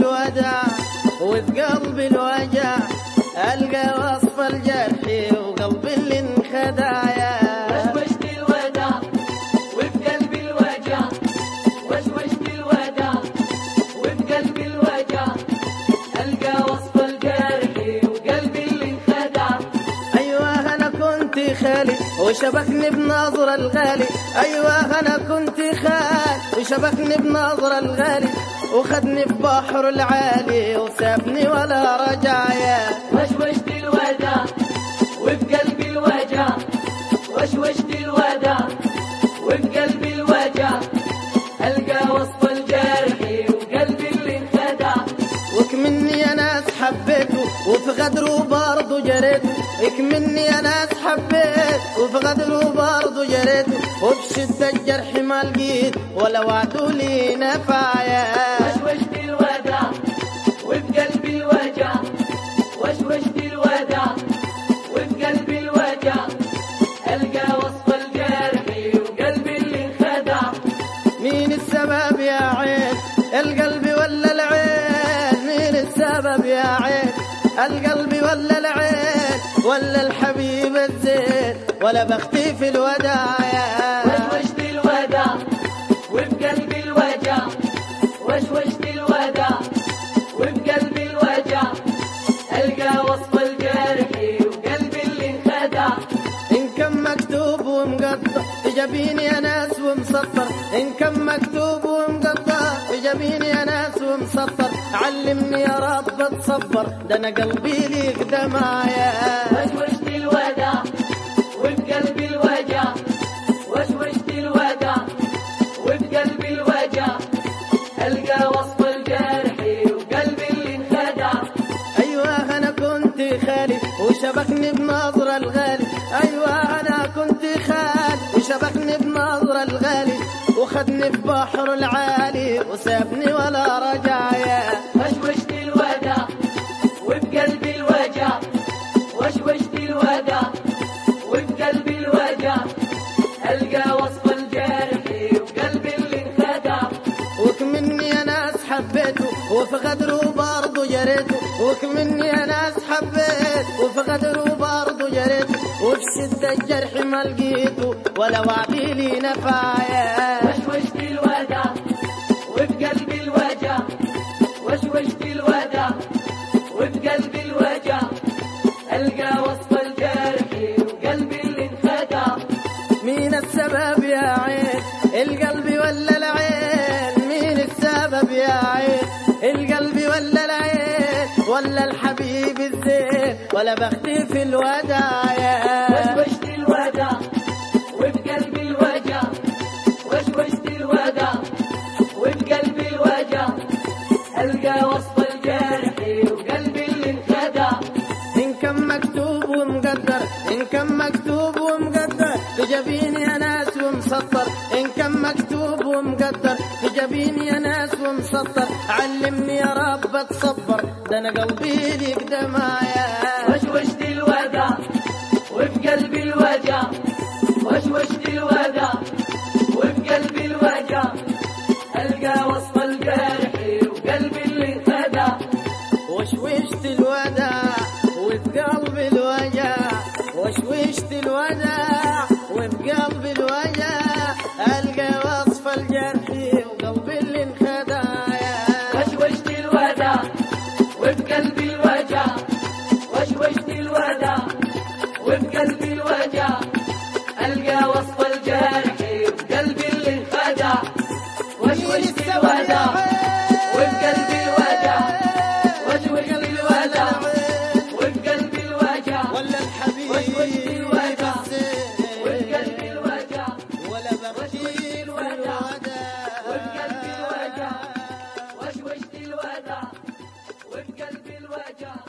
الوداع وفي قلبي الوجع ألقى وصف الجرح وقلبي اللي انخدع يا وشوشت الوداع وفي قلبي الوجع وشوشت الوداع وفي قلبي الوجع ألقى وصف الجرح وقلبي اللي انخدع أيوة أنا كنت خالي وشبكني بنظر الغالي أيوة أنا كنت خالي وشبكني بنظر الغالي وخدني في بحر العالي وسابني ولا رجع يا وشوشت الوداع وفي قلبي الوجع وشوشت الوداع وفي قلبي الوجع ألقى وصف الجرح وقلبي اللي انخدع وكمني يا ناس حبيته وفي غدره برضه جريته اكمني يا ناس حبيت وفي غدره برضه جريته وبشدة الجرح ما لقيت ولا وعدوا لي نفع يا وشوشت الوداع وفي قلبي الوجع وشوشت الوداع وفي قلبي الوجع ألقى وصف الجرح وقلبي اللي انخدع مين السبب يا عين القلب ولا العين مين السبب يا عين القلب ولا العين ولا الحبيب الزين ولا بختي في الوداع يا وشوشت الوداع وفي قلبي الوجع وشوشت الوداع وفي قلبي الوجع ألقى وصف الجرح وقلبي اللي انخدع إن كان مكتوب ومقطع في جبيني يا ناس ومسطر إن كان مكتوب ومقطع في جبيني يا ناس ومسطر علمني يا رب اتصبر ده أنا قلبي ليك دمعة وشوشت الوداع وفي قلبي الوجع وشوشت الوداع وفي قلبي الوجع ألقى وصف الجرح وقلبي اللي انخدع أيوة أنا كنت خالي وشبكني بنظرة الغالي أيوة أنا كنت خالي وشبكني بنظرة الغالي وخدني في بحر العالي وسابني ولا رجع يا وشوشت الوداع وفي قلبي الوجع وشوشت الوداع وفي قلبي الوجع ألقى وصف الجرح وقلبي اللي انخدع وكمني يا ناس حبيته وفي غدره برضه جريته وكمني يا ناس حبيت وفي غدره برضه جريته وفي شدة الجرح ما لقيته ولا وعدي لي نفع يا وشوشت الوداع وفي قلبي الوجع وشوشت الوداع وفي قلبي الوجع ألقى وصف الجرح وقلبي اللي انخدع مين السبب يا عين القلب ولا العين مين السبب يا عين القلب ولا العين ولا الحبيب الزين ولا بختي في الوداع يا وشوشت الوداع وفي قلبي الوجع وشوشت الوداع وفي قلبي الوجع ألقى وصف الجرح وقلبي اللي انخدع إن كان مكتوب ومقدر إن كان مكتوب ومقدر في جبيني يا ناس ومسطر إن كان مكتوب ومقدر في جبيني يا ناس ومسطر علمني يا رب اتصبر ده أنا قلبي ليك دمعة وشوشت الوداع وفي قلبي الوجع وشوشت الوداع وفي قلبي الوجع ألقى وصف الجرح وقلبي اللي انخدع وشوشت الوداع وفي قلبي الوجع وشوشت الوداع وفي قلبي الوجع ألقى وصف الجرح وقلبي اللي انخدع وشوشت الوداع وفي قلبي الوجع وشوشت الوداع وفي قلبي الوجع ألقى وصف الجرح وقلبي اللي انخدع وشوشت الوداع وفي قلبي الوجع وشوشت الوداع وفي قلبي الوجع ولا الحبيب وشوشت الوداع الزين وفي قلبي الوجع ولا بختي الوداع وفي قلبي الوجع وشوشت الوداع وفي قلبي الوجع